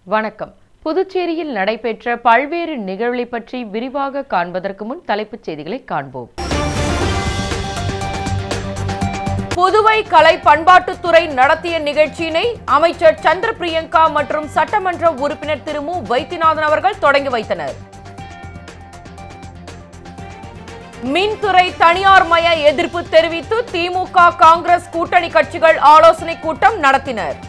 வணக்கம் புதுச்சேரியில் நடைபெற்ற பல்வேறு நிகழ்வுகளை பற்றி விரிவாக காண்பதற்கு முன் தலைப்புச் செய்திகளை காண்போம் புதுவை கலை பண்பாட்டுத்துறை நடத்திய நிகழ்ச்சியினை அமைச்சர் சந்திர பிரியங்கா மற்றும் சட்டமன்ற உறுப்பினர் திரு மு வைத்தியநாதன் அவர்கள் தொடங்கி வைத்தனர் மின்துறை தனியார் மய எதிர்ப்பு தெரிவித்து திமுக காங்கிரஸ் கூட்டணி கட்சிகள் ஆலோசனை கூட்டம் நடத்தினர்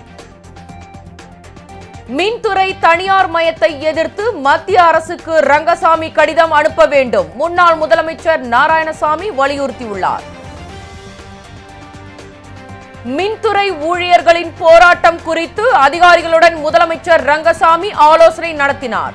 மின்துறை தனியார் மயத்தை எதிர்த்து மத்திய அரசுக்கு ரங்கசாமி கடிதம் அனுப்ப வேண்டும் முன்னாள் முதலமைச்சர் நாராயணசாமி வலியுறுத்தியுள்ளார் மின்துறை ஊழியர்களின் போராட்டம் குறித்து அதிகாரிகளுடன் முதலமைச்சர் ரங்கசாமி ஆலோசனை நடத்தினார்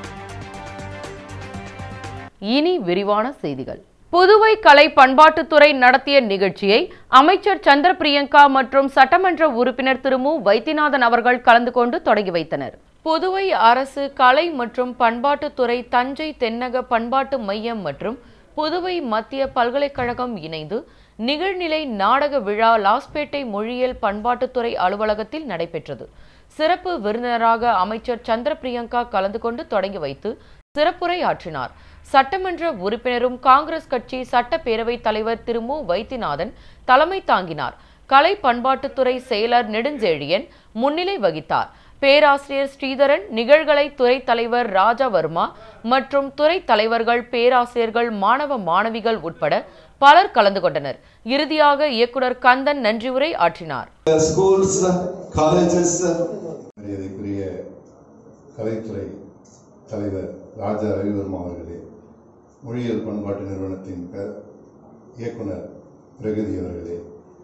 இனி விரிவான செய்திகள் புதுவை கலை பண்பாட்டுத்துறை நடத்திய நிகழ்ச்சியை அமைச்சர் சந்திர பிரியங்கா மற்றும் சட்டமன்ற உறுப்பினர் திரு மு வைத்தியநாதன் அவர்கள் கலந்து கொண்டு தொடங்கி வைத்தனர் புதுவை அரசு கலை மற்றும் பண்பாட்டுத்துறை தஞ்சை தென்னக பண்பாட்டு மையம் மற்றும் புதுவை மத்திய பல்கலைக்கழகம் இணைந்து நிகழ்நிலை நாடக விழா லாஸ்பேட்டை மொழியியல் பண்பாட்டுத்துறை அலுவலகத்தில் நடைபெற்றது சிறப்பு விருந்தினராக அமைச்சர் சந்திர பிரியங்கா கலந்து கொண்டு தொடங்கி வைத்து சிறப்புரை ஆற்றினார் சட்டமன்ற உறுப்பினரும் காங்கிரஸ் கட்சி சட்டப்பேரவைத் தலைவர் திரு மு வைத்தியநாதன் தலைமை தாங்கினார் கலை பண்பாட்டுத்துறை செயலர் நெடுஞ்செழியன் முன்னிலை வகித்தார் பேராசிரியர் ஸ்ரீதரன் நிகழ்கலை துறை தலைவர் ராஜாவர்மா மற்றும் துறை தலைவர்கள் பேராசிரியர்கள் மாணவ மாணவிகள் உட்பட பலர் கலந்து கொண்டனர் இறுதியாக இயக்குனர் கந்தன் நன்றியுரை ஆற்றினார் schools, colleges, மரியாதைக்குரிய கலைத்துறை தலைவர் ராஜா ரவிவர்மா அவர்களே மொழியியல் பண்பாட்டு நிறுவனத்தின் க- இயக்குனர் பிரகதி அவர்களே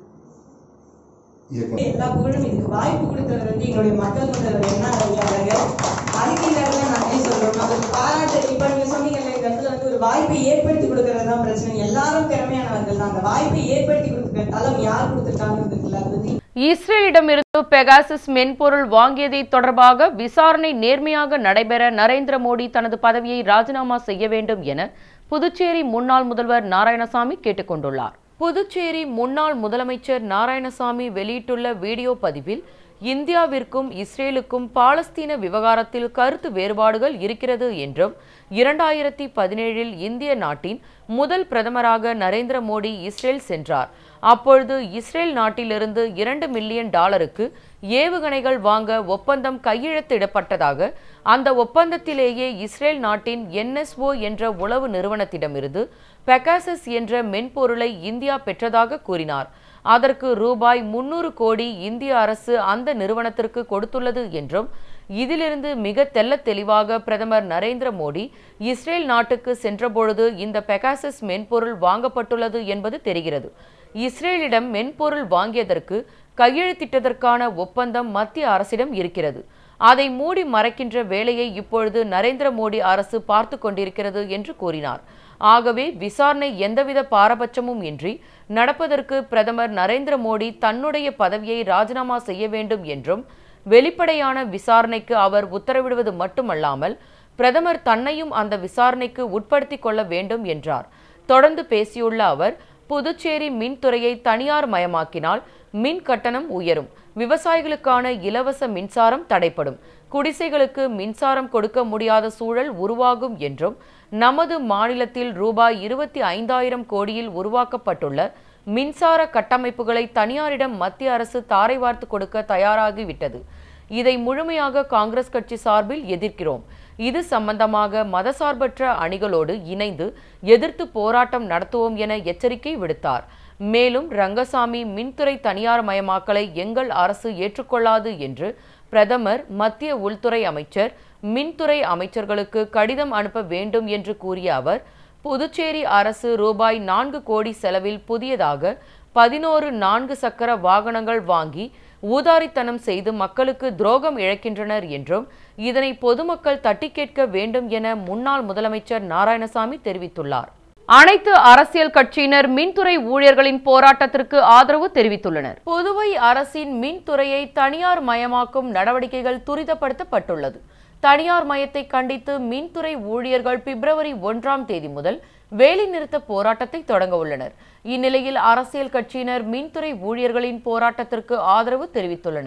இயக்குனர் எல்லா புகழும் இதுக்கு வாய்ப்பு கொடுத்தவர் வந்து எங்களுடைய மக்கள் முதல்வர் என்ன ஐயா அவர்கள் அதுக்கு இந்த இடத்துல நன்றி சொல்றோம் அவர் பாராட்டு இப்ப நீங்க சொன்னீங்கல்ல இந்த இடத்துல வந்து ஒரு வாய்ப்பை ஏற்படுத்தி கொடுக்கறது தான் பிரச்சனை எல்லாரும் திறமையானவர்கள் தான் அந்த வாய்ப்பை ஏற்படுத்தி கொடுக்குற தளம் யார் கொடுத்துருக்காங்கன்னு இருக்குல்ல அது வந்து இஸ்ரேலிடமிருந்து பெகாசிஸ் மென்பொருள் வாங்கியதை தொடர்பாக விசாரணை நேர்மையாக நடைபெற நரேந்திர மோடி தனது பதவியை ராஜினாமா செய்ய வேண்டும் என புதுச்சேரி முன்னாள் முதல்வர் நாராயணசாமி கேட்டுக்கொண்டுள்ளார் புதுச்சேரி முன்னாள் முதலமைச்சர் நாராயணசாமி வெளியிட்டுள்ள வீடியோ பதிவில் இந்தியாவிற்கும் இஸ்ரேலுக்கும் பாலஸ்தீன விவகாரத்தில் கருத்து வேறுபாடுகள் இருக்கிறது என்றும் இரண்டாயிரத்தி பதினேழில் இந்திய நாட்டின் முதல் பிரதமராக நரேந்திர மோடி இஸ்ரேல் சென்றார் அப்பொழுது இஸ்ரேல் நாட்டிலிருந்து இரண்டு மில்லியன் டாலருக்கு ஏவுகணைகள் வாங்க ஒப்பந்தம் கையெழுத்திடப்பட்டதாக அந்த ஒப்பந்தத்திலேயே இஸ்ரேல் நாட்டின் என்எஸ்ஓ என்ற உளவு நிறுவனத்திடமிருந்து பெகாசஸ் என்ற மென்பொருளை இந்தியா பெற்றதாக கூறினார் அதற்கு ரூபாய் முன்னூறு கோடி இந்திய அரசு அந்த நிறுவனத்திற்கு கொடுத்துள்ளது என்றும் இதிலிருந்து மிக தெள்ளத் தெளிவாக பிரதமர் நரேந்திர மோடி இஸ்ரேல் நாட்டுக்கு சென்றபொழுது இந்த பெகாசஸ் மென்பொருள் வாங்கப்பட்டுள்ளது என்பது தெரிகிறது இஸ்ரேலிடம் மென்பொருள் வாங்கியதற்கு கையெழுத்திட்டதற்கான ஒப்பந்தம் மத்திய அரசிடம் இருக்கிறது அதை மூடி மறைக்கின்ற வேலையை இப்பொழுது நரேந்திர மோடி அரசு பார்த்து கொண்டிருக்கிறது என்று கூறினார் ஆகவே விசாரணை எந்தவித பாரபட்சமும் இன்றி நடப்பதற்கு பிரதமர் நரேந்திர மோடி தன்னுடைய பதவியை ராஜினாமா செய்ய வேண்டும் என்றும் வெளிப்படையான விசாரணைக்கு அவர் உத்தரவிடுவது மட்டுமல்லாமல் பிரதமர் தன்னையும் அந்த விசாரணைக்கு உட்படுத்திக் கொள்ள வேண்டும் என்றார் தொடர்ந்து பேசியுள்ள அவர் புதுச்சேரி மின்துறையை தனியார் மயமாக்கினால் மின் கட்டணம் உயரும் விவசாயிகளுக்கான இலவச மின்சாரம் தடைப்படும் குடிசைகளுக்கு மின்சாரம் கொடுக்க முடியாத சூழல் உருவாகும் என்றும் நமது மாநிலத்தில் ரூபாய் இருபத்தி ஐந்தாயிரம் கோடியில் உருவாக்கப்பட்டுள்ள மின்சார கட்டமைப்புகளை தனியாரிடம் மத்திய அரசு தாரை வார்த்து கொடுக்க தயாராகிவிட்டது இதை முழுமையாக காங்கிரஸ் கட்சி சார்பில் எதிர்க்கிறோம் இது சம்பந்தமாக மதசார்பற்ற அணிகளோடு இணைந்து எதிர்த்து போராட்டம் நடத்துவோம் என எச்சரிக்கை விடுத்தார் மேலும் ரங்கசாமி மின்துறை தனியார் மயமாக்கலை எங்கள் அரசு ஏற்றுக்கொள்ளாது என்று பிரதமர் மத்திய உள்துறை அமைச்சர் மின்துறை அமைச்சர்களுக்கு கடிதம் அனுப்ப வேண்டும் என்று கூறிய அவர் புதுச்சேரி அரசு ரூபாய் நான்கு கோடி செலவில் புதியதாக பதினோரு நான்கு சக்கர வாகனங்கள் வாங்கி ஊதாரித்தனம் செய்து மக்களுக்கு துரோகம் இழைக்கின்றனர் என்றும் இதனை பொதுமக்கள் தட்டி கேட்க வேண்டும் என முன்னாள் முதலமைச்சர் நாராயணசாமி தெரிவித்துள்ளார் அனைத்து அரசியல் கட்சியினர் மின்துறை ஊழியர்களின் போராட்டத்திற்கு ஆதரவு தெரிவித்துள்ளனர் புதுவை அரசின் மின்துறையை தனியார் மயமாக்கும் நடவடிக்கைகள் துரிதப்படுத்தப்பட்டுள்ளது தனியார் மயத்தை கண்டித்து மின்துறை ஊழியர்கள் பிப்ரவரி ஒன்றாம் தேதி முதல் வேலைநிறுத்த போராட்டத்தை தொடங்க உள்ளனர் இந்நிலையில் அரசியல் கட்சியினர் மின்துறை ஊழியர்களின் போராட்டத்திற்கு ஆதரவு தெரிவித்துள்ளனர்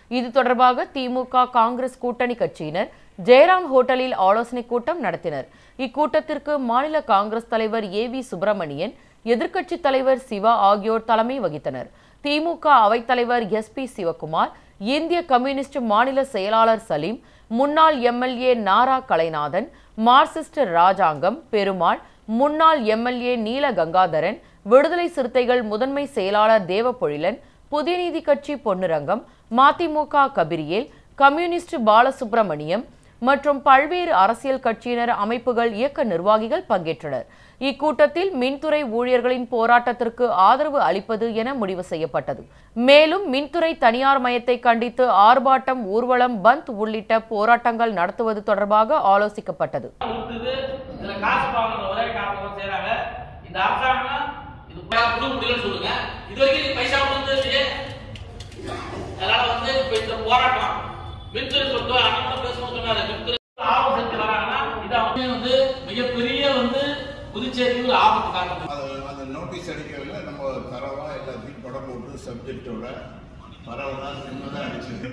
இது தொடர்பாக திமுக காங்கிரஸ் கூட்டணி கட்சியினர் ஜெயராம் ஹோட்டலில் ஆலோசனை கூட்டம் நடத்தினர் இக்கூட்டத்திற்கு மாநில காங்கிரஸ் தலைவர் ஏ வி சுப்பிரமணியன் எதிர்க்கட்சித் தலைவர் சிவா ஆகியோர் தலைமை வகித்தனர் திமுக அவைத்தலைவர் எஸ் பி சிவகுமார் இந்திய கம்யூனிஸ்ட் மாநில செயலாளர் சலீம் முன்னாள் எம்எல்ஏ நாரா கலைநாதன் மார்க்சிஸ்ட் ராஜாங்கம் பெருமாள் முன்னாள் எம்எல்ஏ நீல கங்காதரன் விடுதலை சிறுத்தைகள் முதன்மை செயலாளர் தேவபொழிலன் புதிய நீதி கட்சி பொன்னுரங்கம் மதிமுக கபிரியேல் கம்யூனிஸ்ட் பாலசுப்பிரமணியம் மற்றும் பல்வேறு அரசியல் கட்சியினர் அமைப்புகள் இயக்க நிர்வாகிகள் பங்கேற்றனர் இக்கூட்டத்தில் மின்துறை ஊழியர்களின் போராட்டத்திற்கு ஆதரவு அளிப்பது என முடிவு செய்யப்பட்டது மேலும் மின்துறை தனியார் மயத்தை கண்டித்து ஆர்ப்பாட்டம் ஊர்வலம் பந்த் உள்ளிட்ட போராட்டங்கள் நடத்துவது தொடர்பாக ஆலோசிக்கப்பட்டது கொடுத்தது இதுல காசு வாங்குற ஒரே காரணம் செய்யறாங்க இந்த அரசாங்கம் இது புது முடியல சொல்லுங்க இது வரைக்கும் நீ பைசா கொடுத்தது இல்லையே அதனால வந்து இப்ப இந்த போராட்டம் மின்துறை பொறுத்த அண்ணன் பேசணும் சொன்னாரு மின்துறை ஆர்வம் செஞ்சு வராங்கன்னா இது அவங்க வந்து மிகப்பெரிய வந்து புதுச்சேரிக்கு ஒரு ஆபத்து காரணம் அது அந்த நோட்டீஸ் அடிக்கிறதுல நம்ம தரவா எல்லாத்தையும் படம் போட்டு சப்ஜெக்டோட பரவலா சின்னதாக அடிச்சிருக்கு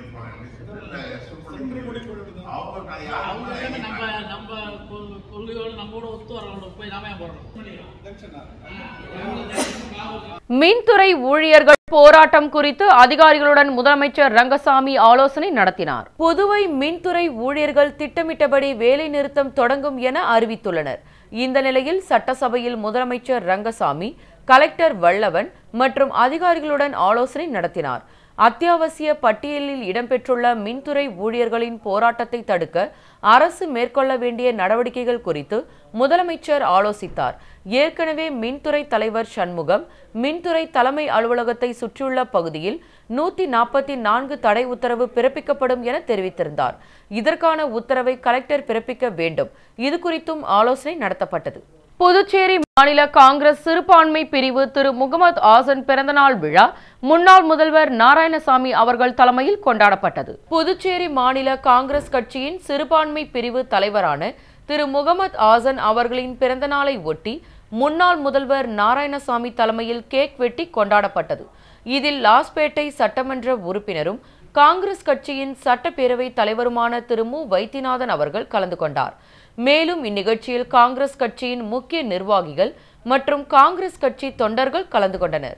அவங்க நான் அவங்க யாருமே நம்ம நம்ம கொ- கொள்கையோட நம்மோட ஒத்து வரவங்க போய் நாம ஏன் போடுறோம் மின்துறை ஊழியர்கள் போராட்டம் குறித்து அதிகாரிகளுடன் முதலமைச்சர் ரங்கசாமி ஆலோசனை நடத்தினார் புதுவை மின்துறை ஊழியர்கள் திட்டமிட்டபடி வேலை நிறுத்தம் தொடங்கும் என அறிவித்துள்ளனர் இந்த நிலையில் சட்டசபையில் முதலமைச்சர் ரங்கசாமி கலெக்டர் வல்லவன் மற்றும் அதிகாரிகளுடன் ஆலோசனை நடத்தினார் அத்தியாவசிய பட்டியலில் இடம்பெற்றுள்ள மின்துறை ஊழியர்களின் போராட்டத்தை தடுக்க அரசு மேற்கொள்ள வேண்டிய நடவடிக்கைகள் குறித்து முதலமைச்சர் ஆலோசித்தார் ஏற்கனவே மின்துறை தலைவர் சண்முகம் மின்துறை தலைமை அலுவலகத்தை சுற்றியுள்ள பகுதியில் நூத்தி நாற்பத்தி நான்கு தடை உத்தரவு பிறப்பிக்கப்படும் என தெரிவித்திருந்தார் இதற்கான உத்தரவை கலெக்டர் பிறப்பிக்க வேண்டும் இது குறித்தும் ஆலோசனை நடத்தப்பட்டது புதுச்சேரி மாநில காங்கிரஸ் சிறுபான்மை பிரிவு திரு முகமது ஆசன் பிறந்தநாள் விழா முன்னாள் முதல்வர் நாராயணசாமி அவர்கள் தலைமையில் கொண்டாடப்பட்டது புதுச்சேரி மாநில காங்கிரஸ் கட்சியின் சிறுபான்மை பிரிவு தலைவரான திரு முகமது ஆசன் அவர்களின் பிறந்தநாளை ஒட்டி முன்னாள் முதல்வர் நாராயணசாமி தலைமையில் கேக் வெட்டி கொண்டாடப்பட்டது இதில் லாஸ்பேட்டை சட்டமன்ற உறுப்பினரும் காங்கிரஸ் கட்சியின் சட்டப்பேரவை தலைவருமான திரு மு வைத்தியநாதன் அவர்கள் கலந்து கொண்டார் மேலும் இந்நிகழ்ச்சியில் காங்கிரஸ் கட்சியின் முக்கிய நிர்வாகிகள் மற்றும் காங்கிரஸ் கட்சி தொண்டர்கள் கலந்து கொண்டனர்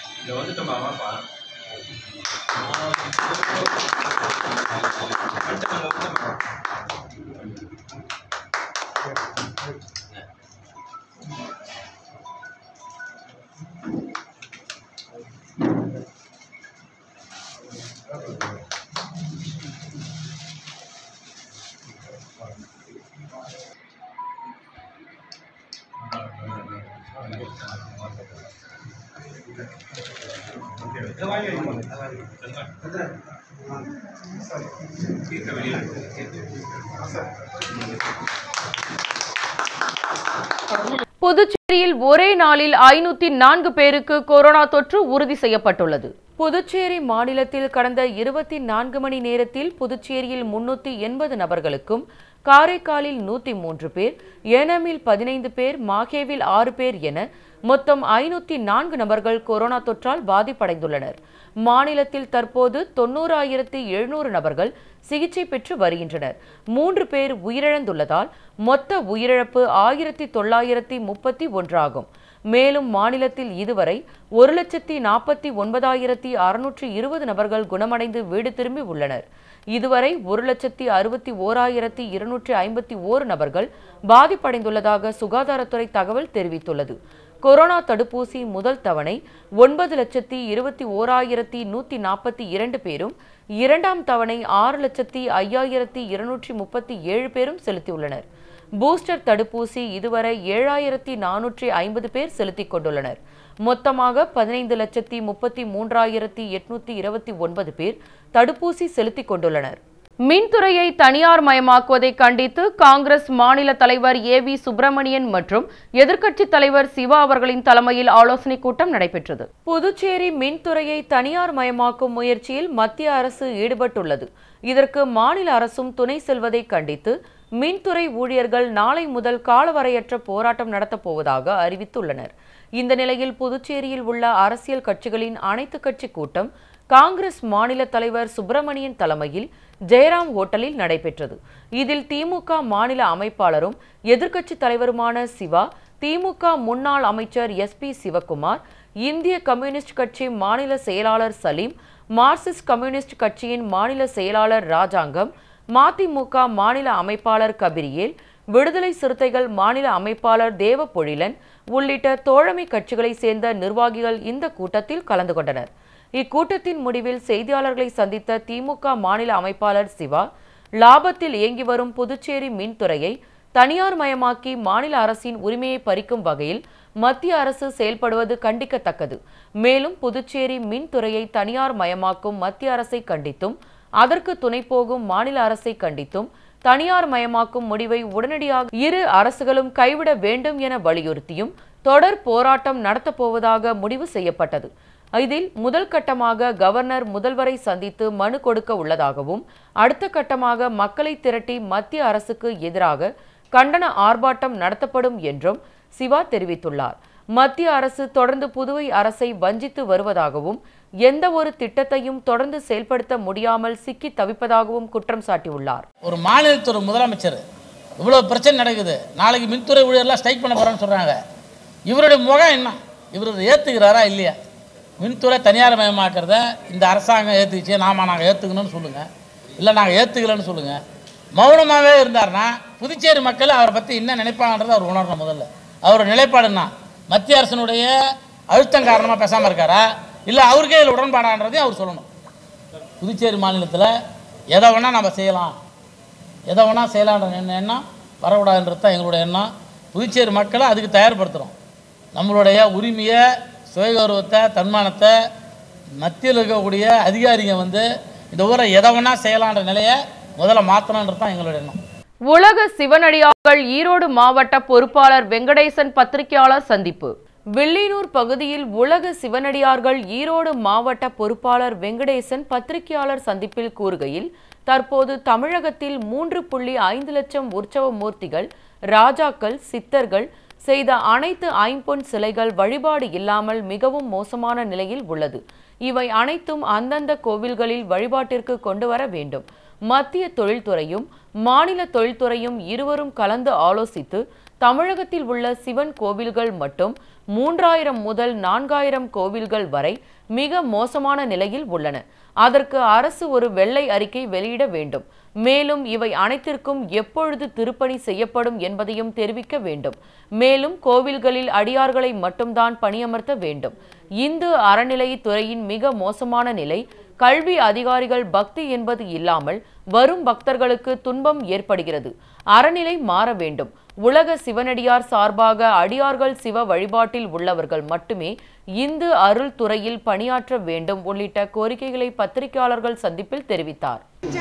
புதுச்சேரியில் ஒரே நாளில் ஐநூத்தி நான்கு பேருக்கு கொரோனா தொற்று உறுதி செய்யப்பட்டுள்ளது புதுச்சேரி மாநிலத்தில் கடந்த இருபத்தி நான்கு மணி நேரத்தில் புதுச்சேரியில் முன்னூத்தி எண்பது நபர்களுக்கும் காரைக்காலில் நூத்தி மூன்று பேர் ஏனமில் பதினைந்து பேர் மாகேவில் ஆறு பேர் என மொத்தம் ஐநூத்தி நான்கு நபர்கள் கொரோனா தொற்றால் பாதிப்படைந்துள்ளனர் மாநிலத்தில் தற்போது தொண்ணூறாயிரத்தி எழுநூறு நபர்கள் சிகிச்சை பெற்று வருகின்றனர் மூன்று பேர் உயிரிழந்துள்ளதால் மொத்த உயிரிழப்பு ஆயிரத்தி தொள்ளாயிரத்தி முப்பத்தி ஒன்றாகும் மேலும் மாநிலத்தில் இதுவரை ஒரு லட்சத்தி நாற்பத்தி ஒன்பதாயிரத்தி அறுநூற்றி இருபது நபர்கள் குணமடைந்து வீடு திரும்பி உள்ளனர் இதுவரை ஒரு லட்சத்தி அறுபத்தி ஓராயிரத்தி இருநூற்றி ஐம்பத்தி ஓரு நபர்கள் பாதிப்படைந்துள்ளதாக சுகாதாரத்துறை தகவல் தெரிவித்துள்ளது கொரோனா தடுப்பூசி முதல் தவணை ஒன்பது லட்சத்தி இருபத்தி ஓராயிரத்தி நூத்தி நாற்பத்தி இரண்டு பேரும் இரண்டாம் தவணை ஆறு லட்சத்தி ஐயாயிரத்தி இருநூற்றி முப்பத்தி ஏழு பேரும் செலுத்தியுள்ளனர் பூஸ்டர் தடுப்பூசி இதுவரை ஏழாயிரத்தி நானூற்றி ஐம்பது பேர் செலுத்திக் கொண்டுள்ளனர் மொத்தமாக பதினைந்து லட்சத்தி முப்பத்தி மூன்றாயிரத்தி எட்நூத்தி இருபத்தி ஒன்பது பேர் தடுப்பூசி செலுத்திக் கொண்டுள்ளனர் மின்துறையை தனியார் மயமாக்குவதை கண்டித்து காங்கிரஸ் மாநில தலைவர் ஏ வி சுப்பிரமணியன் மற்றும் எதிர்க்கட்சித் தலைவர் சிவா அவர்களின் தலைமையில் ஆலோசனைக் கூட்டம் நடைபெற்றது புதுச்சேரி மின்துறையை தனியார் மயமாக்கும் முயற்சியில் மத்திய அரசு ஈடுபட்டுள்ளது இதற்கு மாநில அரசும் துணை செல்வதை கண்டித்து மின்துறை ஊழியர்கள் நாளை முதல் காலவரையற்ற போராட்டம் நடத்தப் போவதாக அறிவித்துள்ளனர் இந்த நிலையில் புதுச்சேரியில் உள்ள அரசியல் கட்சிகளின் அனைத்து கட்சி கூட்டம் காங்கிரஸ் மாநில தலைவர் சுப்பிரமணியன் தலைமையில் ஜெயராம் ஹோட்டலில் நடைபெற்றது இதில் திமுக மாநில அமைப்பாளரும் எதிர்க்கட்சித் தலைவருமான சிவா திமுக முன்னாள் அமைச்சர் எஸ் பி சிவகுமார் இந்திய கம்யூனிஸ்ட் கட்சி மாநில செயலாளர் சலீம் மார்க்சிஸ்ட் கம்யூனிஸ்ட் கட்சியின் மாநில செயலாளர் ராஜாங்கம் மதிமுக மாநில அமைப்பாளர் கபிரியேல் விடுதலை சிறுத்தைகள் மாநில அமைப்பாளர் தேவ பொழிலன் உள்ளிட்ட தோழமை கட்சிகளைச் சேர்ந்த நிர்வாகிகள் இந்த கூட்டத்தில் கலந்து கொண்டனர் இக்கூட்டத்தின் முடிவில் செய்தியாளர்களை சந்தித்த திமுக மாநில அமைப்பாளர் சிவா லாபத்தில் இயங்கி வரும் புதுச்சேரி மின்துறையை தனியார் மயமாக்கி மாநில அரசின் உரிமையை பறிக்கும் வகையில் மத்திய அரசு செயல்படுவது கண்டிக்கத்தக்கது மேலும் புதுச்சேரி மின்துறையை தனியார் மயமாக்கும் மத்திய அரசை கண்டித்தும் அதற்கு துணை போகும் மாநில அரசை கண்டித்தும் தனியார் மயமாக்கும் முடிவை உடனடியாக இரு அரசுகளும் கைவிட வேண்டும் என வலியுறுத்தியும் தொடர் போராட்டம் நடத்தப் போவதாக முடிவு செய்யப்பட்டது இதில் முதல் கட்டமாக கவர்னர் முதல்வரை சந்தித்து மனு கொடுக்க உள்ளதாகவும் அடுத்த கட்டமாக மக்களை திரட்டி மத்திய அரசுக்கு எதிராக கண்டன ஆர்ப்பாட்டம் நடத்தப்படும் என்றும் சிவா தெரிவித்துள்ளார் மத்திய அரசு தொடர்ந்து புதுவை அரசை வஞ்சித்து வருவதாகவும் எந்த ஒரு திட்டத்தையும் தொடர்ந்து செயல்படுத்த முடியாமல் சிக்கி தவிப்பதாகவும் குற்றம் சாட்டியுள்ளார் ஒரு மாநிலத்தோட முதலமைச்சர் இவ்வளோ பிரச்சனை நடக்குது நாளைக்கு மின்துறை ஊழியர்லாம் ஸ்ட்ரைக் பண்ண போகிறோன்னு சொல்கிறாங்க இவருடைய முகம் என்ன இவர் இதை ஏற்றுக்கிறாரா இல்லையா மின்துறை தனியார் மயமாக்கிறத இந்த அரசாங்கம் ஏற்றுக்கிச்சு நாம நாங்கள் ஏற்றுக்கணும்னு சொல்லுங்கள் இல்லை நாங்கள் ஏற்றுக்கலன்னு சொல்லுங்கள் மௌனமாகவே இருந்தார்னா புதுச்சேரி மக்கள் அவரை பற்றி என்ன நினைப்பாங்கன்றதை அவர் உணரணும் முதல்ல அவரோட நிலைப்பாடுன்னா மத்திய அரசினுடைய அழுத்தம் காரணமாக பேசாமல் இருக்காரா இல்லை அவருக்கே இதில் உடன்பாடான்றதையும் அவர் சொல்லணும் புதுச்சேரி மாநிலத்தில் எதை வேணால் நம்ம செய்யலாம் எதை வேணால் செய்யலான்ற எண்ணம் எண்ணம் வரக்கூடாதுன்றது தான் எங்களுடைய எண்ணம் புதுச்சேரி மக்களை அதுக்கு தயார்படுத்துகிறோம் நம்மளுடைய உரிமையை சுயகௌரவத்தை தன்மானத்தை மத்தியில் இருக்கக்கூடிய அதிகாரிங்க வந்து இந்த ஊரை எதை வேணால் செய்யலான்ற நிலையை முதல்ல மாற்றணுன்றது தான் எங்களுடைய எண்ணம் உலக சிவனடியார்கள் ஈரோடு மாவட்ட பொறுப்பாளர் வெங்கடேசன் பத்திரிகையாளர் சந்திப்பு வில்லியனூர் பகுதியில் உலக சிவனடியார்கள் ஈரோடு மாவட்ட பொறுப்பாளர் வெங்கடேசன் பத்திரிகையாளர் சந்திப்பில் கூறுகையில் தற்போது தமிழகத்தில் மூன்று புள்ளி ஐந்து லட்சம் உற்சவ மூர்த்திகள் ராஜாக்கள் சித்தர்கள் செய்த அனைத்து ஐம்பொன் சிலைகள் வழிபாடு இல்லாமல் மிகவும் மோசமான நிலையில் உள்ளது இவை அனைத்தும் அந்தந்த கோவில்களில் வழிபாட்டிற்கு கொண்டு வர வேண்டும் மத்திய தொழில்துறையும் மாநில தொழில்துறையும் இருவரும் கலந்து ஆலோசித்து தமிழகத்தில் உள்ள சிவன் கோவில்கள் மட்டும் மூன்றாயிரம் முதல் நான்காயிரம் கோவில்கள் வரை மிக மோசமான நிலையில் உள்ளன அதற்கு அரசு ஒரு வெள்ளை அறிக்கை வெளியிட வேண்டும் மேலும் இவை அனைத்திற்கும் எப்பொழுது திருப்பணி செய்யப்படும் என்பதையும் தெரிவிக்க வேண்டும் மேலும் கோவில்களில் அடியார்களை மட்டும்தான் பணியமர்த்த வேண்டும் இந்து அறநிலையத்துறையின் மிக மோசமான நிலை கல்வி அதிகாரிகள் பக்தி என்பது இல்லாமல் வரும் பக்தர்களுக்கு துன்பம் ஏற்படுகிறது அறநிலை மாற வேண்டும் உலக சிவனடியார் சார்பாக அடியார்கள் சிவ வழிபாட்டில் உள்ளவர்கள் மட்டுமே இந்து அருள் துறையில் பணியாற்ற வேண்டும் உள்ளிட்ட கோரிக்கைகளை பத்திரிகையாளர்கள் சந்திப்பில் தெரிவித்தார்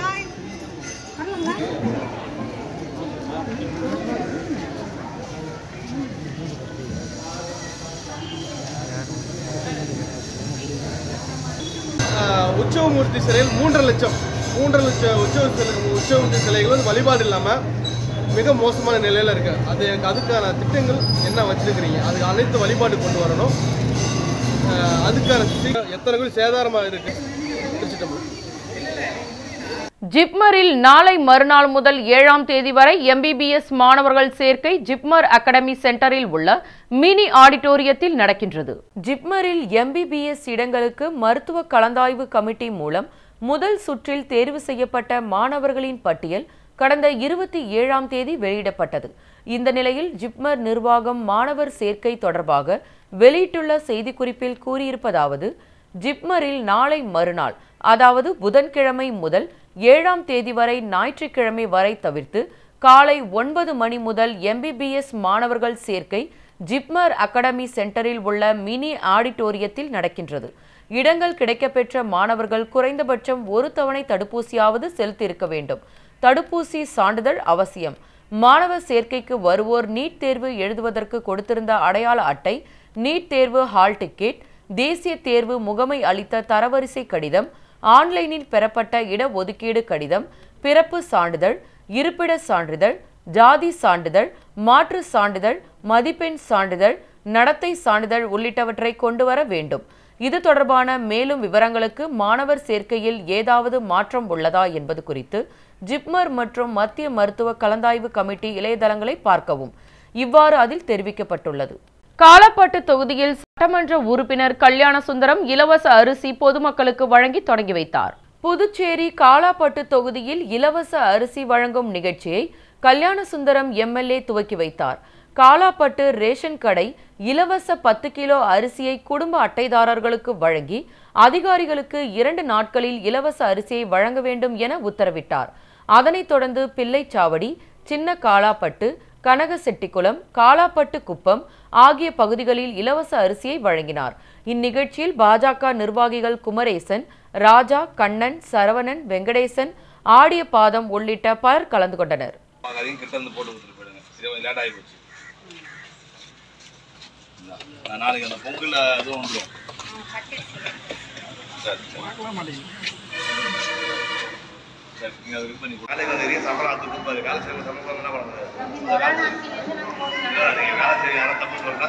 ஆஹ் உற்சவமூர்த்தி சிலையில் மூன்றரை லட்சம் மூன்றரை லட்சம் உற்சவ சிலை உற்சவமூர்த்தி சிலைகள் வந்து வழிபாடு இல்லாமல் மிக மோசமான நிலையில் இருக்கு அது எனக்கு அதுக்கான திட்டங்கள் என்ன வச்சிருக்கிறீங்க அதுக்கு அனைத்து வழிபாடு கொண்டு வரணும் ஆஹ் அதுக்கான சீ- எத்தனை கோயில் சேதாரமாக இருக்கு திருச்சிட்டம்பலம் ஜிப்மரில் நாளை மறுநாள் முதல் ஏழாம் தேதி வரை எம்பிபிஎஸ் மாணவர்கள் சேர்க்கை ஜிப்மர் அகாடமி சென்டரில் உள்ள மினி ஆடிட்டோரியத்தில் நடக்கின்றது ஜிப்மரில் எம்பிபிஎஸ் இடங்களுக்கு மருத்துவ கலந்தாய்வு கமிட்டி மூலம் முதல் சுற்றில் தேர்வு செய்யப்பட்ட மாணவர்களின் பட்டியல் கடந்த இருபத்தி ஏழாம் தேதி வெளியிடப்பட்டது இந்த நிலையில் ஜிப்மர் நிர்வாகம் மாணவர் சேர்க்கை தொடர்பாக வெளியிட்டுள்ள செய்திக்குறிப்பில் கூறியிருப்பதாவது ஜிப்மரில் நாளை மறுநாள் அதாவது புதன்கிழமை முதல் ஏழாம் தேதி வரை ஞாயிற்றுக்கிழமை வரை தவிர்த்து காலை ஒன்பது மணி முதல் எம்பிபிஎஸ் மாணவர்கள் சேர்க்கை ஜிப்மர் அகாடமி சென்டரில் உள்ள மினி ஆடிட்டோரியத்தில் நடக்கின்றது இடங்கள் கிடைக்கப்பெற்ற மாணவர்கள் குறைந்தபட்சம் ஒரு தவணை தடுப்பூசியாவது செலுத்தியிருக்க வேண்டும் தடுப்பூசி சான்றிதழ் அவசியம் மாணவர் சேர்க்கைக்கு வருவோர் நீட் தேர்வு எழுதுவதற்கு கொடுத்திருந்த அடையாள அட்டை நீட் தேர்வு ஹால் டிக்கெட் தேசிய தேர்வு முகமை அளித்த தரவரிசை கடிதம் ஆன்லைனில் பெறப்பட்ட இடஒதுக்கீடு கடிதம் பிறப்பு சான்றிதழ் இருப்பிட சான்றிதழ் ஜாதி சான்றிதழ் மாற்று சான்றிதழ் மதிப்பெண் சான்றிதழ் நடத்தை சான்றிதழ் உள்ளிட்டவற்றை கொண்டு வர வேண்டும் இது தொடர்பான மேலும் விவரங்களுக்கு மாணவர் சேர்க்கையில் ஏதாவது மாற்றம் உள்ளதா என்பது குறித்து ஜிப்மர் மற்றும் மத்திய மருத்துவ கலந்தாய்வு கமிட்டி இணையதளங்களை பார்க்கவும் இவ்வாறு அதில் தெரிவிக்கப்பட்டுள்ளது காலப்பட்டு தொகுதியில் சட்டமன்ற உறுப்பினர் கல்யாண சுந்தரம் இலவச அரிசி பொதுமக்களுக்கு வழங்கி தொடங்கி வைத்தார் புதுச்சேரி காலாப்பட்டு தொகுதியில் இலவச அரிசி வழங்கும் நிகழ்ச்சியை கல்யாண சுந்தரம் எம்எல்ஏ துவக்கி வைத்தார் காலாப்பட்டு ரேஷன் கடை இலவச பத்து கிலோ அரிசியை குடும்ப அட்டைதாரர்களுக்கு வழங்கி அதிகாரிகளுக்கு இரண்டு நாட்களில் இலவச அரிசியை வழங்க வேண்டும் என உத்தரவிட்டார் அதனைத் தொடர்ந்து பிள்ளைச்சாவடி சின்ன காலாப்பட்டு கனகசெட்டிக்குளம் காலாப்பட்டு குப்பம் ஆகிய பகுதிகளில் இலவச அரிசியை வழங்கினார் இந்நிகழ்ச்சியில் பாஜக நிர்வாகிகள் குமரேசன் ராஜா கண்ணன் சரவணன் வெங்கடேசன் ஆடிய பாதம் உள்ளிட்ட பலர் கலந்து கொண்டனர் அதையும் கிட்ட இருந்து போட்டு கொடுத்துட்டு போயிடுங்க இது லேட் ஆகி போச்சு இந்தா, நான் நாளைக்கு அந்த பொங்கல் அதுவும் வந்துடும் சரி சரி. சரி நீங்கள் அது இது பண்ணி கொடுங்க. வேலைக்கு நிறைய சம்பளம் அது கொடுப்பாரு வேலை செய்ய சம்பளம் என்ன பண்ணுறது நீங்கள் வேலை செய்ய யாரும் தப்பு சொல்கிறா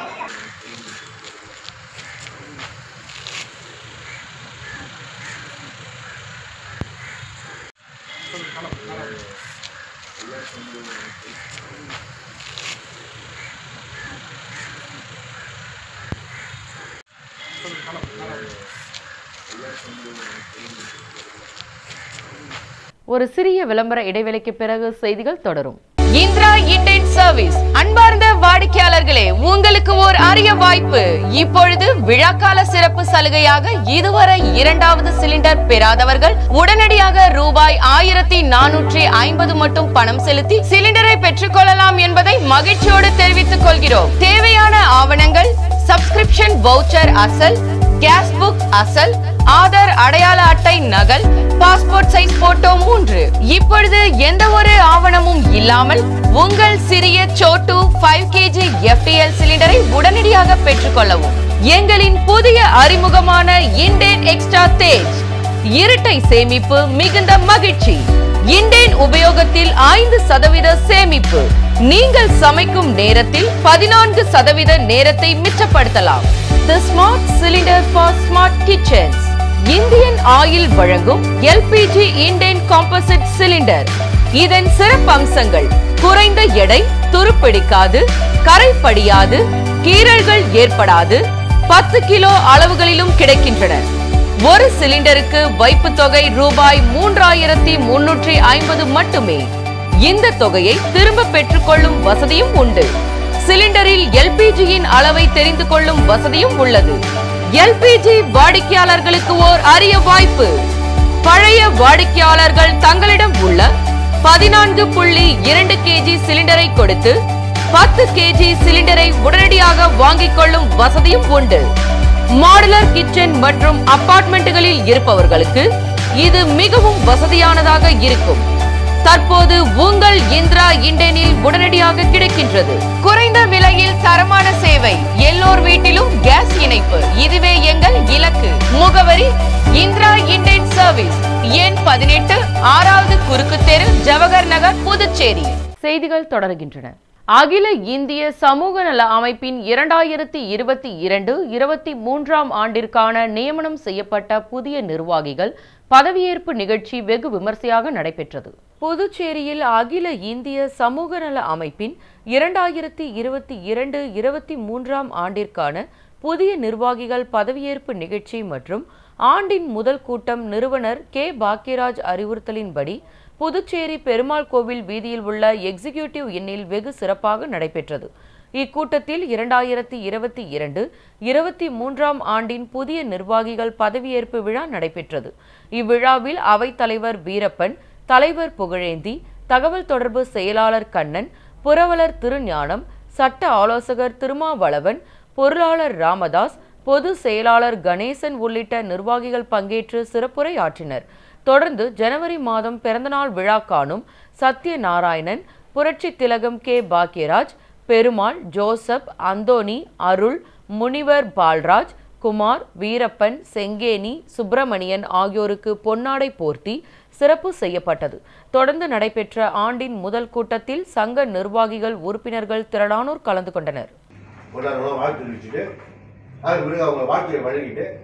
ஒரு சிறிய விளம்பர இடைவேளைக்கு பிறகு செய்திகள் தொடரும் இந்திரா இண்டேன் சர்வீஸ் அன்பார்ந்த வாடிக்கையாளர்களே உங்களுக்கு ஓர் அரிய வாய்ப்பு இப்பொழுது விழாக்கால சிறப்பு சலுகையாக இதுவரை இரண்டாவது சிலிண்டர் பெறாதவர்கள் உடனடியாக ரூபாய் ஆயிரத்தி நானூற்றி ஐம்பது மட்டும் பணம் செலுத்தி சிலிண்டரை பெற்றுக்கொள்ளலாம் என்பதை மகிழ்ச்சியோடு தெரிவித்துக் கொள்கிறோம் தேவையான ஆவணங்கள் சப்ஸ்கிரிப்ஷன் வவுச்சர் அசல் கேஸ் புக் அசல் ஆதார் அடையாள அட்டை நகல் பாஸ்போர்ட் சைஸ் போட்டோ மூன்று இப்பொழுது எந்த ஒரு ஆவணமும் இல்லாமல் உங்கள் சிறிய சோட்டு ஃபைவ் கேஜி எஃப்டிஎல் சிலிண்டரை உடனடியாக பெற்றுக்கொள்ளவும் எங்களின் புதிய அறிமுகமான இண்டேன் எக்ஸ்ட்ரா தேஜ் இரட்டை சேமிப்பு மிகுந்த மகிழ்ச்சி இண்டேன் உபயோகத்தில் ஐந்து சதவீத சேமிப்பு நீங்கள் சமைக்கும் நேரத்தில் பதினான்கு சதவீத நேரத்தை மிச்சப்படுத்தலாம் the smart cylinder for smart kitchens Indian Oil வழங்கும் எல்பிஜி இண்டேன் காம்போசிட் சிலிண்டர் இதன் சிறப்பம்சங்கள் குறைந்த எடை துருப்பிடிக்காது கரை படியாது கீறல்கள் ஏற்படாது பத்து கிலோ அளவுகளிலும் கிடைக்கின்றன ஒரு சிலிண்டருக்கு வைப்பு தொகை ரூபாய் மூன்றாயிரத்தி முன்னூற்றி ஐம்பது மட்டுமே இந்த தொகையை திரும்ப பெற்றுக்கொள்ளும் வசதியும் உண்டு சிலிண்டரில் எல்பிஜியின் அளவை தெரிந்து கொள்ளும் வசதியும் உள்ளது எல்பிஜி வாடிக்கையாளர்களுக்கு ஓர் அரிய வாய்ப்பு பழைய வாடிக்கையாளர்கள் தங்களிடம் உள்ள பதினான்கு புள்ளி இரண்டு கேஜி சிலிண்டரை கொடுத்து பத்து கேஜி சிலிண்டரை உடனடியாக வாங்கிக் கொள்ளும் வசதியும் உண்டு மாடுலர் கிச்சன் மற்றும் அபார்ட்மெண்ட்டுகளில் இருப்பவர்களுக்கு இது மிகவும் வசதியானதாக இருக்கும் தற்போது உங்கள் இந்திரா இண்டேனில் உடனடியாக கிடைக்கின்றது குறைந்த விலையில் தரமான சேவை எல்லோர் வீட்டிலும் கேஸ் இணைப்பு இதுவே எங்கள் இலக்கு முகவரி இந்திரா இண்டேன் சர்வீஸ் எண் பதினெட்டு ஆறாவது குறுக்கு தெரு ஜவஹர் நகர் புதுச்சேரி செய்திகள் தொடர்கின்றன அகில இந்திய சமூக நல அமைப்பின் இரண்டாயிரத்தி இருபத்தி இரண்டு இருபத்தி மூன்றாம் ஆண்டிற்கான நியமனம் செய்யப்பட்ட புதிய நிர்வாகிகள் பதவியேற்பு நிகழ்ச்சி வெகு விமர்சையாக நடைபெற்றது புதுச்சேரியில் அகில இந்திய சமூக நல அமைப்பின் இரண்டாயிரத்தி இருபத்தி இரண்டு இருபத்தி மூன்றாம் ஆண்டிற்கான புதிய நிர்வாகிகள் பதவியேற்பு நிகழ்ச்சி மற்றும் ஆண்டின் முதல் கூட்டம் நிறுவனர் கே பாக்யராஜ் அறிவுறுத்தலின்படி புதுச்சேரி பெருமாள் கோவில் வீதியில் உள்ள எக்ஸிகியூட்டிவ் இன்னில் வெகு சிறப்பாக நடைபெற்றது இக்கூட்டத்தில் இரண்டாயிரத்தி இருபத்தி இரண்டு இருபத்தி மூன்றாம் ஆண்டின் புதிய நிர்வாகிகள் பதவியேற்பு விழா நடைபெற்றது இவ்விழாவில் அவைத் தலைவர் வீரப்பன் தலைவர் புகழேந்தி தகவல் தொடர்பு செயலாளர் கண்ணன் புரவலர் திருஞானம் சட்ட ஆலோசகர் திருமாவளவன் பொருளாளர் ராமதாஸ் பொது செயலாளர் கணேசன் உள்ளிட்ட நிர்வாகிகள் பங்கேற்று சிறப்புரை ஆற்றினர் தொடர்ந்து ஜனவரி மாதம் பிறந்தநாள் விழா காணும் Sathyanarayanan Puratchi Thilagam K Bhagyaraj Perumal Joseph Anthony Arul Munivar Palraj Kumar Veerappan Sengeni Subramanian ஆகியோருக்கு பொன்னாடை போர்த்தி சிறப்பு செய்யப்பட்டது தொடர்ந்து நடைபெற்ற ஆண்டின் முதல் கூட்டத்தில் சங்க நிர்வாகிகள் உறுப்பினர்கள் திரளானோர் கலந்து கொண்டனர் கொண்டாடுறோம் வாழ்த்து தெரிவிச்சுட்டு அதுக்கு பிறகு அவங்க வாழ்க்கையை வழங்கிட்டு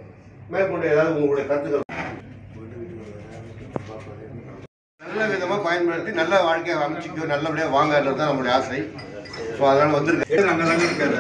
மேற்கொண்டு ஏதாவது உங்களுடைய கருத்துக்கள் நல்ல விதமாக பயன்படுத்தி நல்ல வாழ்க்கையை அமைச்சிக்க நல்லபடியாக வாங்கன்றது தான் நம்மளுடைய ஆசை ஸோ அதனால் வந்திருக்கு அங்கே தாங்க இருக்காரு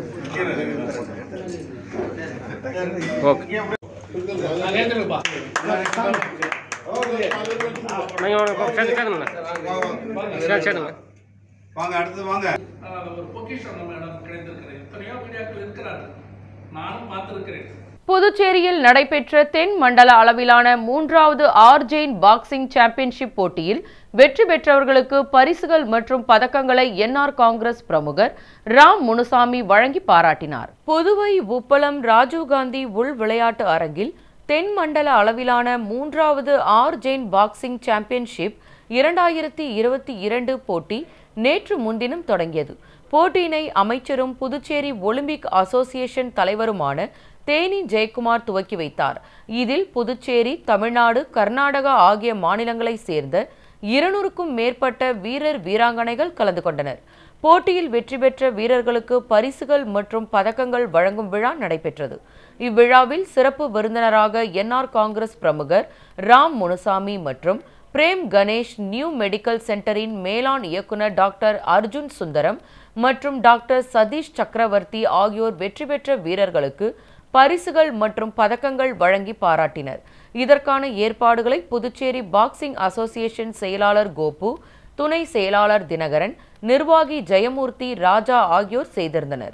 வாங்க அடுத்து வாங்க ஒரு பொக்கிஷம் நம்ம இடம் கிடைத்திருக்கிறது எத்தனையோ மீடியாக்கள் இருக்கிறார்கள் நானும் பார்த்திருக்கிறேன் புதுச்சேரியில் நடைபெற்ற தென் மண்டல அளவிலான மூன்றாவது ஆர்ஜெயின் பாக்ஸிங் சாம்பியன்ஷிப் போட்டியில் வெற்றி பெற்றவர்களுக்கு பரிசுகள் மற்றும் பதக்கங்களை என்ஆர் காங்கிரஸ் பிரமுகர் ராம் முனுசாமி வழங்கி பாராட்டினார் புதுவை உப்பளம் ராஜீவ்காந்தி உள் விளையாட்டு அரங்கில் தென் மண்டல அளவிலான மூன்றாவது ஆர்ஜெயின் பாக்ஸிங் சாம்பியன்ஷிப் இரண்டாயிரத்தி இருபத்தி இரண்டு போட்டி நேற்று முன்தினம் தொடங்கியது போட்டியினை அமைச்சரும் புதுச்சேரி ஒலிம்பிக் அசோசியேஷன் தலைவருமான தேனி ஜெயக்குமார் துவக்கி வைத்தார் இதில் புதுச்சேரி தமிழ்நாடு கர்நாடகா ஆகிய மாநிலங்களைச் சேர்ந்த இருநூறுக்கும் மேற்பட்ட வீரர் வீராங்கனைகள் கலந்து கொண்டனர் போட்டியில் வெற்றி பெற்ற வீரர்களுக்கு பரிசுகள் மற்றும் பதக்கங்கள் வழங்கும் விழா நடைபெற்றது இவ்விழாவில் சிறப்பு விருந்தினராக என்ஆர் காங்கிரஸ் பிரமுகர் ராம் முனுசாமி மற்றும் பிரேம் கணேஷ் நியூ மெடிக்கல் சென்டரின் மேலாண் இயக்குனர் டாக்டர் அர்ஜுன் சுந்தரம் மற்றும் டாக்டர் சதீஷ் சக்கரவர்த்தி ஆகியோர் வெற்றி பெற்ற வீரர்களுக்கு பரிசுகள் மற்றும் பதக்கங்கள் வழங்கி பாராட்டினர் இதற்கான ஏற்பாடுகளை புதுச்சேரி பாக்ஸிங் அசோசியேஷன் செயலாளர் கோபு துணை செயலாளர் தினகரன் நிர்வாகி ஜெயமூர்த்தி ராஜா ஆகியோர் செய்திருந்தனர்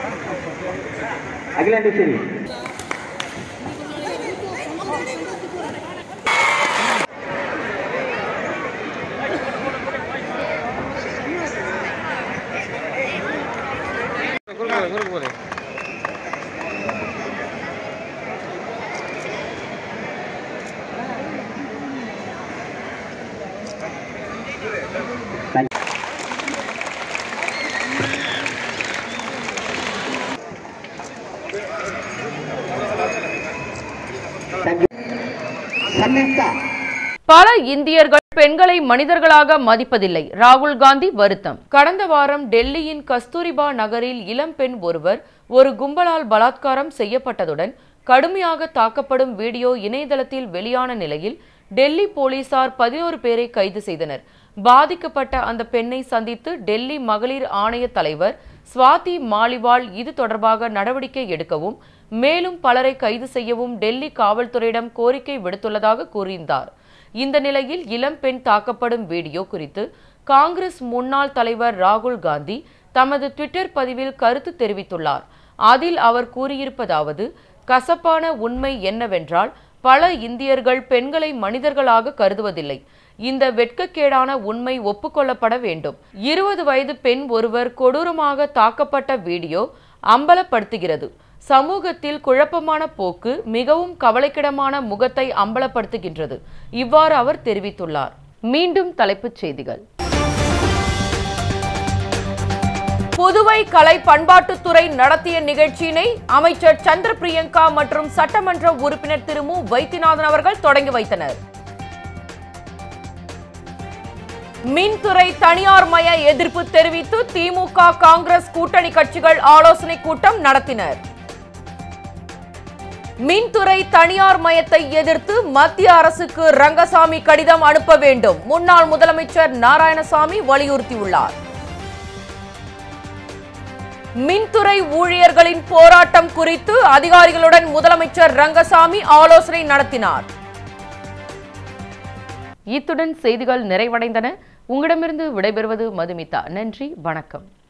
பல இந்தியர்கள் பெண்களை மனிதர்களாக மதிப்பதில்லை ராகுல் காந்தி வருத்தம் கடந்த வாரம் டெல்லியின் கஸ்தூரிபா நகரில் இளம் பெண் ஒருவர் ஒரு கும்பலால் பலாத்காரம் செய்யப்பட்டதுடன் கடுமையாக தாக்கப்படும் வீடியோ இணையதளத்தில் வெளியான நிலையில் டெல்லி போலீசார் பதினோரு பேரை கைது செய்தனர் பாதிக்கப்பட்ட அந்த பெண்ணை சந்தித்து டெல்லி மகளிர் ஆணைய தலைவர் ஸ்வாதி மாலிவால் இது தொடர்பாக நடவடிக்கை எடுக்கவும் மேலும் பலரை கைது செய்யவும் டெல்லி காவல்துறையிடம் கோரிக்கை விடுத்துள்ளதாக கூறியிருந்தார் இந்த நிலையில் இளம் பெண் தாக்கப்படும் வீடியோ குறித்து காங்கிரஸ் முன்னாள் தலைவர் ராகுல் காந்தி தமது ட்விட்டர் பதிவில் கருத்து தெரிவித்துள்ளார் அதில் அவர் கூறியிருப்பதாவது கசப்பான உண்மை என்னவென்றால் பல இந்தியர்கள் பெண்களை மனிதர்களாக கருதுவதில்லை இந்த வெட்கக்கேடான உண்மை ஒப்புக்கொள்ளப்பட வேண்டும் இருபது வயது பெண் ஒருவர் கொடூரமாக தாக்கப்பட்ட வீடியோ அம்பலப்படுத்துகிறது சமூகத்தில் குழப்பமான போக்கு மிகவும் கவலைக்கிடமான முகத்தை அம்பலப்படுத்துகின்றது இவ்வாறு அவர் தெரிவித்துள்ளார் மீண்டும் தலைப்புச் செய்திகள் புதுவை கலை பண்பாட்டுத்துறை நடத்திய நிகழ்ச்சியினை அமைச்சர் சந்திர பிரியங்கா மற்றும் சட்டமன்ற உறுப்பினர் திரு மு வைத்தியநாதன் அவர்கள் தொடங்கி வைத்தனர் மின்துறை தனியார் மய எதிர்ப்பு தெரிவித்து திமுக காங்கிரஸ் கூட்டணி கட்சிகள் ஆலோசனை கூட்டம் நடத்தினர் மின்துறை தனியார் மயத்தை எதிர்த்து மத்திய அரசுக்கு ரங்கசாமி கடிதம் அனுப்ப வேண்டும் முன்னாள் முதலமைச்சர் நாராயணசாமி வலியுறுத்தியுள்ளார் மின்துறை ஊழியர்களின் போராட்டம் குறித்து அதிகாரிகளுடன் முதலமைச்சர் ரங்கசாமி ஆலோசனை நடத்தினார் இத்துடன் செய்திகள் நிறைவடைந்தன உங்களிடமிருந்து விடைபெறுவது மதுமிதா நன்றி வணக்கம்